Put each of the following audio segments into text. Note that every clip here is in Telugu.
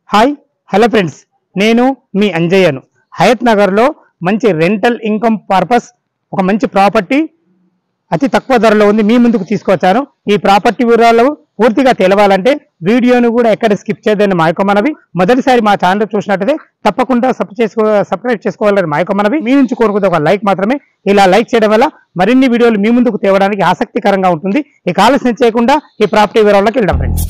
హాయ్ హలో ఫ్రెండ్స్ నేను మీ అంజయ్యను హయత్ నగర్లో మంచి రెంటల్ ఇన్కమ్ పర్పస్ ఒక మంచి ప్రాపర్టీ అతి తక్కువ ధరలో ఉంది మీ ముందుకు తీసుకొచ్చాను ఈ ప్రాపర్టీ వివరాలు పూర్తిగా తెలవాలంటే వీడియోను కూడా ఎక్కడ స్కిప్ చేయదని మా యొక్క మనవి మొదటిసారి మా ఛానల్ చూసినట్టయితే తప్పకుండా సబ్ చేసుకో సబ్స్క్రైబ్ చేసుకోవాలని మా యొక్క మనవి మీ నుంచి కోరుకునే ఒక లైక్ మాత్రమే ఇలా లైక్ చేయడం వల్ల మరిన్ని వీడియోలు మీ ముందుకు తేవడానికి ఆసక్తికరంగా ఉంటుంది ఇక ఆలస్యం చేయకుండా ఈ ప్రాపర్టీ వివరాల్లోకి వెళ్దాం ఫ్రెండ్స్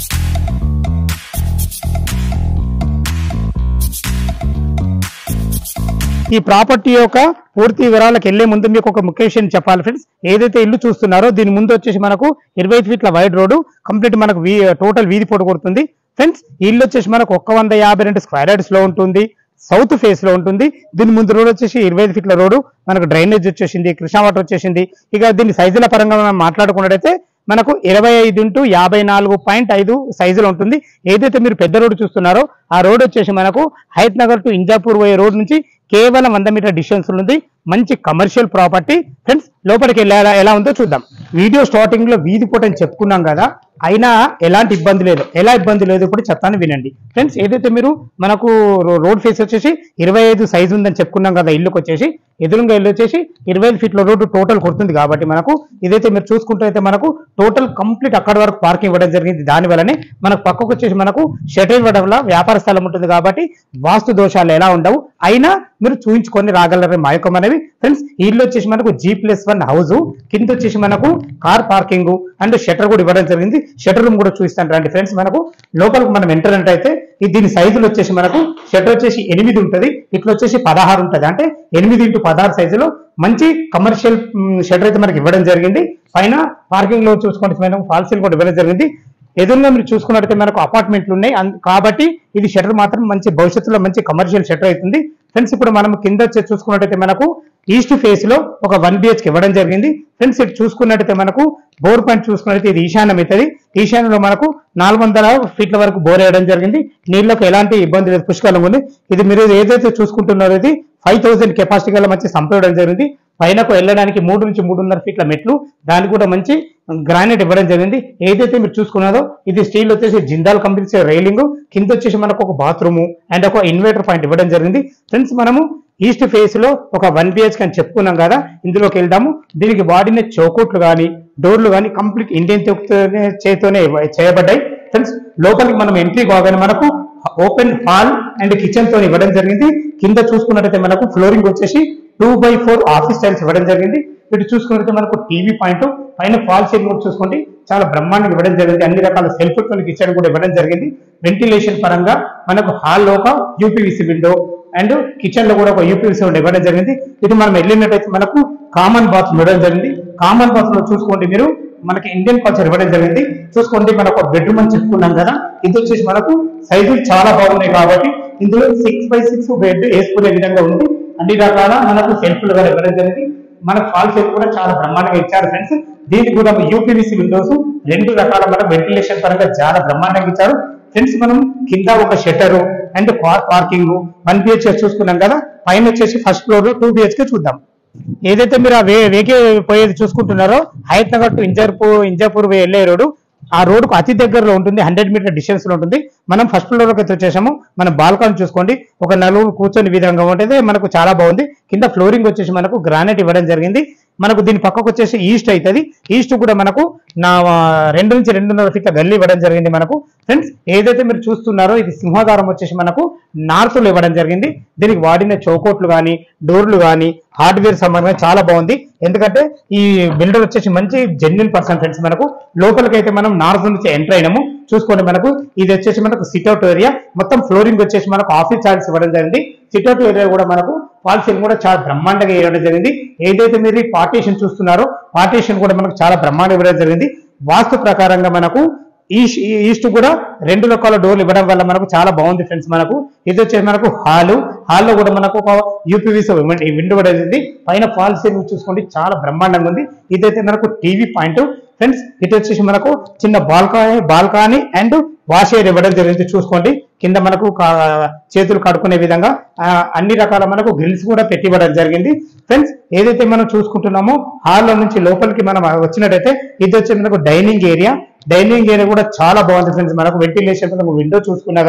ఈ ప్రాపర్టీ యొక్క పూర్తి వివరాలకు వెళ్లే ముందు మీకు ఒక ముఖ్య విషయం చెప్పాలి ఫ్రెండ్స్ ఏదైతే ఇల్లు చూస్తున్నారో దీని ముందు వచ్చేసి మనకు ఇరవై ఫీట్ల వైడ్ రోడ్డు కంప్లీట్ మనకు టోటల్ వీధి పొడి కొడుతుంది ఫ్రెండ్స్ ఈ ఇల్లు వచ్చేసి మనకు ఒక్క వంద యాభై రెండు స్క్వేర్ యార్డ్స్ లో ఉంటుంది సౌత్ ఫేస్ లో ఉంటుంది దీని ముందు రోడ్ వచ్చేసి ఇరవై ఐదు ఫీట్ల రోడ్డు మనకు డ్రైనేజ్ వచ్చేసింది కృష్ణా వాటర్ వచ్చేసింది ఇక దీని సైజుల పరంగా మనం మాట్లాడుకున్నట్టయితే మనకు ఇరవై ఐదు ఇంటూ యాభై నాలుగు పాయింట్ ఐదు సైజులో ఉంటుంది ఏదైతే మీరు పెద్ద రోడ్డు చూస్తున్నారో ఆ రోడ్ వచ్చేసి మనకు హైత్ నగర్ టు ఇంజాపూర్ పోయే రోడ్ నుంచి కేవలం వంద మీటర్ డిస్టెన్స్ ఉంది మంచి కమర్షియల్ ప్రాపర్టీ ఫ్రెండ్స్ లోపలికి వెళ్ళి ఎలా ఎలా ఉందో చూద్దాం వీడియో స్టార్టింగ్ లో వీధి పూట అని చెప్పుకున్నాం కదా అయినా ఎలాంటి ఇబ్బంది లేదు ఎలా ఇబ్బంది లేదు ఇప్పుడు చెప్తాను వినండి ఫ్రెండ్స్ ఏదైతే మీరు మనకు రో- రోడ్ ఫేస్ వచ్చేసి ఇరవై ఐదు సైజు ఉందని చెప్పుకున్నాం కదా ఇల్లుకి వచ్చేసి ఎదురుగా ఇల్లు వచ్చేసి ఇరవై ఐదు ఫీట్ల రోడ్డు టోటల్ కొడుతుంది కాబట్టి మనకు ఇదైతే మీరు చూసుకుంటే అయితే మనకు టోటల్ కంప్లీట్ అక్కడ వరకు పార్కింగ్ ఇవ్వడం జరిగింది దాని వల్లనే మనకు పక్కకు వచ్చేసి మనకు షటర్ ఇవ్వడం వల్ల వ్యాపార స్థలం ఉంటుంది కాబట్టి వాస్తు దోషాలు ఎలా ఉండవు అయినా మీరు చూయించుకొని రాగలరు మా యొక్క మనవి ఫ్రెండ్స్ ఈ ఇల్లు వచ్చేసి మనకు జీ ప్లస్ వన్ హౌస్ కింద వచ్చేసి మనకు కార్ పార్కింగ్ అండ్ షటర్ కూడా ఇవ్వడం జరిగింది షటర్ రూమ్ కూడా చూపిస్తాను రండి ఫ్రెండ్స్ మనకు లోపలికి మనం ఎంటర్ అంటే అయితే ఇది దీని సైజులు వచ్చేసి మనకు షటర్ వచ్చేసి ఎనిమిది ఉంటుంది ఇట్లా వచ్చేసి పదహారు ఉంటుంది అంటే ఎనిమిది ఇంటూ పదహారు సైజులో మంచి కమర్షియల్ షటర్ అయితే మనకి ఇవ్వడం జరిగింది పైన పార్కింగ్ లో చూసుకుంటే మనకు ఫాల్సీలు కూడా ఇవ్వడం జరిగింది ఎదురుగా మీరు చూసుకున్నట్టయితే మనకు అపార్ట్మెంట్లు ఉన్నాయి అన్- కాబట్టి ఇది షటర్ మాత్రం మంచి భవిష్యత్తులో మంచి కమర్షియల్ షటర్ అవుతుంది ఫ్రెండ్స్ ఇప్పుడు మనం కింద వచ్చి చూసుకున్నట్టయితే మనకు ఈస్ట్ ఫేస్ లో ఒక వన్ బిహెచ్కి ఇవ్వడం జరిగింది ఫ్రెండ్స్ ఇటు చూసుకున్నట్టయితే మనకు బోర్ పాయింట్ చూసుకున్నట్టయితే ఇది ఈశాన్యం అవుతుంది ఈశాన్యంలో మనకు నాలుగు వందల ఫీట్ల వరకు బోర్ వేయడం జరిగింది నీళ్ళకు ఎలాంటి ఇబ్బంది లేదు పుష్కలంగా ఉంది ఇది మీరు ఏదైతే చూసుకుంటున్నారో ఇది ఫైవ్ థౌసండ్ కెపాసిటీ గల మంచి సంపేయడం జరిగింది పైనకు వెళ్ళడానికి మూడు నుంచి మూడున్నర ఫీట్ల మెట్లు దానికి కూడా మంచి గ్రానైట్ ఇవ్వడం జరిగింది ఏదైతే మీరు చూసుకున్నారో ఇది స్టీల్ వచ్చేసి జిందాల్ కంపెనీ రైలింగ్ కింద వచ్చేసి మనకు ఒక బాత్రూమ్ అండ్ ఒక ఇన్వర్టర్ పాయింట్ ఇవ్వడం జరిగింది ఫ్రెండ్స్ మనము ఈస్ట్ ఫేస్ లో ఒక వన్ బిహెచ్కి అని చెప్పుకున్నాం కదా ఇందులోకి వెళ్దాము దీనికి వాడిన చౌకోట్లు కానీ డోర్లు కానీ కంప్లీట్ ఇండియన్ చేతితోనే చేయబడ్డాయి ఫ్రెండ్స్ లోపలికి మనం ఎంట్రీ కాగానే మనకు ఓపెన్ హాల్ అండ్ కిచెన్ తో ఇవ్వడం జరిగింది కింద చూసుకున్నట్టయితే మనకు ఫ్లోరింగ్ వచ్చేసి two by four office tiles ఇవ్వడం జరిగింది ఇటు చూసుకున్నట్టు మనకు టీవీ పాయింట్ పైన ఫాల్ సీలింగ్ కూడా చూసుకోండి చాలా బ్రహ్మాండంగా ఇవ్వడం జరిగింది అన్ని రకాల సెల్ఫ్ తో కిచెన్ కూడా ఇవ్వడం జరిగింది వెంటిలేషన్ పరంగా మనకు హాల్ లో ఒక యూపీవీసీ విండో అండ్ కిచెన్ లో కూడా ఒక యూపీవీసీ విండో ఇవ్వడం జరిగింది ఇటు మనం వెళ్ళినట్టయితే మనకు కామన్ బాత్రూమ్ ఇవ్వడం జరిగింది కామన్ బాత్రూమ్ లో చూసుకోండి మీరు మనకి ఇండియన్ కల్చర్ ఇవ్వడం జరిగింది చూసుకోండి మనకు ఒక బెడ్రూమ్ అని చెప్పుకున్నాం కదా ఇది వచ్చేసి మనకు సైజులు చాలా బాగున్నాయి కాబట్టి ఇందులో సిక్స్ బై సిక్స్ బెడ్ వేసుకునే విధంగా ఉంది అన్ని రకాల మనకు సెల్ఫ్లు కూడా ఇవ్వడం జరిగింది మనకు ఫాల్ సెల్ఫ్ కూడా చాలా బ్రహ్మాండంగా ఇచ్చారు ఫ్రెండ్స్ దీనికి కూడా యూపీవీసీ విండోస్ రెండు రకాల మన వెంటిలేషన్ పరంగా చాలా బ్రహ్మాండంగా ఇచ్చారు ఫ్రెండ్స్ మనం కింద ఒక shutter and car parking one BHK చూసుకున్నాం కదా పైన వచ్చేసి ఫస్ట్ ఫ్లోర్ టూ బిహెచ్కే చూద్దాం ఏదైతే మీరు ఆ వే వేకే పోయేది చూసుకుంటున్నారో హయత్ నగర్ టు ఇంజాపూర్ ఇంజాపూర్ వెళ్ళే రోడ్డు ఆ రోడ్డుకు అతి దగ్గరలో ఉంటుంది హండ్రెడ్ మీటర్ డిస్టెన్స్ లో ఉంటుంది మనం ఫస్ట్ ఫ్లోర్ లోకి అయితే వచ్చేసాము మన బాల్కాన్ చూసుకోండి ఒక నలుగురు కూర్చొని విధంగా ఉంటుంది మనకు చాలా బాగుంది కింద ఫ్లోరింగ్ వచ్చేసి మనకు గ్రానైట్ ఇవ్వడం జరిగింది మనకు దీని పక్కకు వచ్చేసి ఈస్ట్ అవుతుంది ఈస్ట్ కూడా మనకు నా ఆ, రెండు నుంచి రెండున్నర ఫీట్ల గల్లీ ఇవ్వడం జరిగింది మనకు ఫ్రెండ్స్ ఏదైతే మీరు చూస్తున్నారో ఇది సింహాధారం వచ్చేసి మనకు నార్త్ లో ఇవ్వడం జరిగింది దీనికి వాడిన చౌకోట్లు కానీ డోర్లు కానీ హార్డ్వేర్ సంబంధంగా చాలా బాగుంది ఎందుకంటే ఈ బిల్డర్ వచ్చేసి మంచి జెన్యున్ పర్సన్ ఫ్రెండ్స్ మనకు లోపలికి అయితే మనం నార్త్ నుంచి ఎంటర్ అయినాము చూసుకోండి మనకు ఇది వచ్చేసి మనకు సిట్అవుట్ ఏరియా మొత్తం ఫ్లోరింగ్ వచ్చేసి మనకు ఆఫీస్ చార్జెస్ ఇవ్వడం జరిగింది సిట్అవుట్ ఏరియా కూడా మనకు పాలసీలు కూడా చాలా బ్రహ్మాండంగా ఇవ్వడం జరిగింది ఏదైతే మీరు ఈ పార్టీషన్ చూస్తున్నారో పార్టీషన్ కూడా మనకు చాలా బ్రహ్మాండంగా ఇవ్వడం జరిగింది వాస్తు ప్రకారంగా మనకు ఈస్ట్ ఈస్ట్ కూడా రెండు రకాల డోర్లు ఇవ్వడం వల్ల మనకు చాలా బాగుంది ఫ్రెండ్స్ మనకు ఇది వచ్చేసి మనకు హాలు హాల్లో కూడా మనకు ఒక యూపీవీసీ విండో కూడా ఉంది పైన ఫాల్ సీలింగ్ చూసుకోండి చాలా బ్రహ్మాండంగా ఉంది ఇదైతే మనకు టీవీ పాయింట్ ఫ్రెండ్స్ ఇటు వచ్చేసి మనకు చిన్న balcony balcony and wash area ఇవ్వడం జరిగింది చూసుకోండి కింద మనకు కా- చేతులు కడుక్కునే విధంగా ఆ, అన్ని రకాల మనకు గ్రిల్స్ కూడా పెట్టి ఇవ్వడం జరిగింది ఫ్రెండ్స్ ఏదైతే మనం చూసుకుంటున్నామో హాల్లో నుంచి లోపలికి మనం వచ్చినట్టయితే ఇది వచ్చి మనకు డైనింగ్ ఏరియా డైనింగ్ ఏరియా కూడా చాలా బాగుంది ఫ్రెండ్స్ మనకు వెంటిలేషన్ మనకు విండో చూసుకున్నా కానీ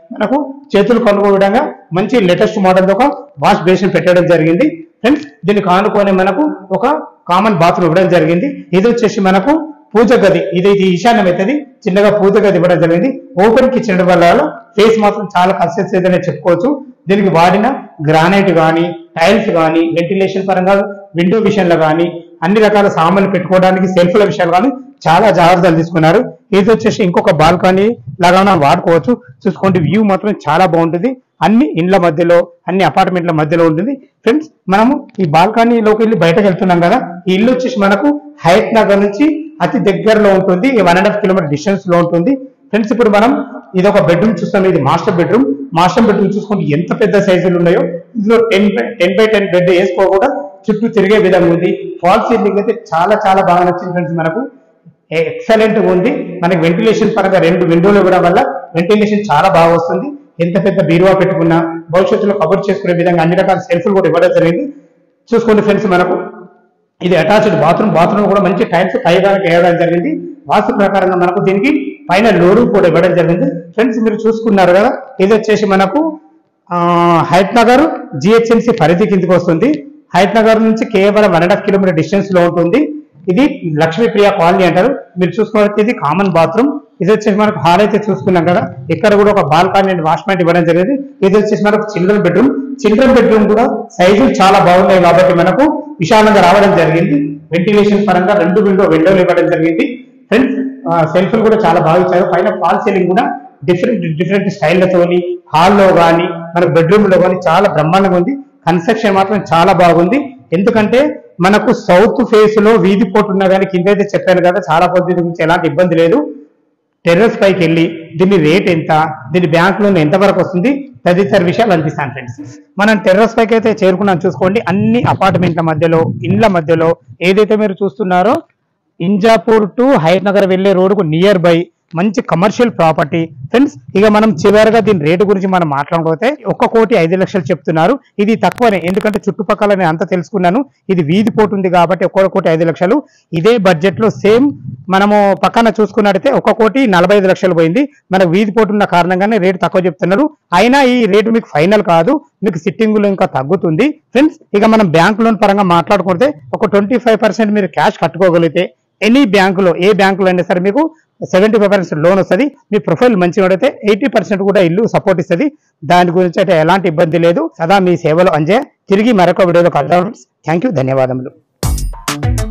మనకు చేతులు కనుగో విధంగా మంచి లేటెస్ట్ మోడల్ ఒక వాష్ బేసిన్ పెట్టడం జరిగింది ఫ్రెండ్స్ దీనికి ఆనుకొని మనకు ఒక కామన్ బాత్రూమ్ ఇవ్వడం జరిగింది ఇది వచ్చేసి మనకు పూజ గది ఇది ఇది ఈశాన్యం అవుతుంది చిన్నగా పూజ గది ఇవ్వడం జరిగింది ఓపెన్ కిచెన్ వల్ల ఫేస్ మాత్రం చాలా కన్సిస్టెన్సీ ఏదైనా చెప్పుకోవచ్చు దీనికి వాడిన గ్రానైట్ కానీ టైల్స్ కానీ వెంటిలేషన్ పరంగా విండో విషయంలో కానీ అన్ని రకాల సామాన్లు పెట్టుకోవడానికి సెల్ఫ్ల విషయాలు కానీ చాలా జాగ్రత్తలు తీసుకున్నారు ఇది వచ్చేసి ఇంకొక బాల్కనీ లాగా మనం వాడుకోవచ్చు చూసుకోండి వ్యూ మాత్రం చాలా బాగుంటుంది అన్ని ఇండ్ల మధ్యలో అన్ని అపార్ట్మెంట్ల మధ్యలో ఉంటుంది ఫ్రెండ్స్ మనము ఈ బాల్కనీలోకి వెళ్ళి బయటకు వెళ్తున్నాం కదా ఈ ఇల్లు వచ్చేసి మనకు హైట్ నగర్ నుంచి అతి దగ్గరలో ఉంటుంది one and half kilometre distance లో ఉంటుంది ఫ్రెండ్స్ ఇప్పుడు మనం ఇది ఒక బెడ్రూమ్ చూస్తాం ఇది మాస్టర్ బెడ్రూమ్ మాస్టర్ బెడ్రూమ్ చూసుకుంటే ఎంత పెద్ద సైజులు ఉన్నాయో ఇందులో ten by ten by ten bed వేసుకోకుండా చుట్టూ తిరిగే విధంగా ఉంది ఫాల్ సీలింగ్ అయితే చాలా చాలా బాగా నచ్చింది ఫ్రెండ్స్ మనకు ఎక్సలెంట్ ఉంది మనకి వెంటిలేషన్ పరంగా రెండు విండోలు ఇవ్వడం వల్ల వెంటిలేషన్ చాలా బాగా వస్తుంది ఎంత పెద్ద బీరువా పెట్టుకున్నా భవిష్యత్తులో కవర్ చేసుకునే విధంగా అన్ని రకాల సెల్ఫ్లు కూడా ఇవ్వడం జరిగింది చూసుకోండి ఫ్రెండ్స్ మనకు ఇది అటాచ్డ్ బాత్రూమ్ బాత్రూమ్ కూడా మంచి టైల్స్ పైగా వేయడం జరిగింది వాస్తు ప్రకారంగా మనకు దీనికి పైన లోరు కూడా ఇవ్వడం జరిగింది ఫ్రెండ్స్ మీరు చూసుకున్నారు కదా ఇది వచ్చేసి మనకు ఆ, హైట్ నగర్ జిహెచ్ఎంసి పరిధి కిందకి వస్తుంది హైట్ నగర్ నుంచి కేవలం one and half kilometre distance లో ఉంటుంది ఇది లక్ష్మీప్రియ కాలనీ అంటారు మీరు చూసుకోవచ్చు ఇది కామన్ బాత్రూమ్ ఇది వచ్చేసి మనకు హాల్ అయితే చూసుకున్నాం కదా ఇక్కడ కూడా ఒక బాల్కనీ అండ్ వాష్మెంట్ ఇవ్వడం జరిగింది ఇది వచ్చేసి మనకు చిల్డ్రన్ బెడ్రూమ్ చిల్డ్రన్ బెడ్రూమ్ కూడా సైజులు చాలా బాగున్నాయి కాబట్టి మనకు విశాలంగా రావడం జరిగింది వెంటిలేషన్ పరంగా రెండు విండో విండోలు ఇవ్వడం జరిగింది ఫ్రెండ్స్ సెల్ఫ్లు కూడా చాలా బాగా ఇచ్చారు పైన ఫాల్ సీలింగ్ కూడా డిఫరెంట్ డిఫరెంట్ స్టైల్లతోని హాల్లో కానీ మన బెడ్రూమ్ లో కానీ చాలా బ్రహ్మాండంగా ఉంది కన్స్ట్రక్షన్ మాత్రం చాలా బాగుంది ఎందుకంటే మనకు సౌత్ ఫేస్ లో వీధి పోటు ఉన్నా కానీ కింద అయితే చెప్పాను కదా చాలా పద్ధతి గురించి ఎలాంటి ఇబ్బంది లేదు టెర్రస్ పైకి వెళ్ళి దీని రేట్ ఎంత దీని బ్యాంక్ లోన్ ఎంత వరకు వస్తుంది తదితర విషయాలు అందిస్తాను ఫ్రెండ్స్ మనం టెర్రస్ పైకి అయితే చేరుకున్నాం చూసుకోండి అన్ని అపార్ట్మెంట్ల మధ్యలో ఇండ్ల మధ్యలో ఏదైతే మీరు చూస్తున్నారో ఇంజాపూర్ టు హైట్ నగర్ వెళ్లే రోడ్డుకు నియర్ బై మంచి కమర్షియల్ ప్రాపర్టీ ఫ్రెండ్స్ ఇక మనం చివరిగా దీని రేటు గురించి మనం మాట్లాడుకోతే ఒక్క కోటి ఐదు లక్షలు చెప్తున్నారు ఇది తక్కువనే ఎందుకంటే చుట్టుపక్కల నేను అంతా తెలుసుకున్నాను ఇది వీధి పోటు ఉంది కాబట్టి ఒక్క కోటి ఐదు లక్షలు ఇదే బడ్జెట్ లో సేమ్ మనము పక్కన చూసుకున్నట్టయితే ఒక కోటి నలభై ఐదు లక్షలు పోయింది మనకు వీధి పోటు ఉన్న కారణంగానే రేటు తక్కువ చెప్తున్నారు అయినా ఈ రేటు మీకు ఫైనల్ కాదు మీకు సిట్టింగ్ లో ఇంకా తగ్గుతుంది ఫ్రెండ్స్ ఇక మనం బ్యాంక్ లోన్ పరంగా మాట్లాడుకుంటే ఒక ట్వంటీ మీరు క్యాష్ కట్టుకోగలిగితే ఎనీ బ్యాంకులో ఏ బ్యాంకులో అయినా సరే మీకు సెవెంటీ ఫైవ్ పర్సెంట్ లోన్ వస్తుంది మీ ప్రొఫైల్ మంచిగా అయితే ఎయిటీ పర్సెంట్ కూడా ఇల్లు సపోర్ట్ ఇస్తుంది దాని గురించి అయితే ఎలాంటి ఇబ్బంది లేదు సదా మీ సేవలు అంజే తిరిగి మరొక వీడియోలో కలుద్దాం థ్యాంక్ యూ ధన్యవాదములు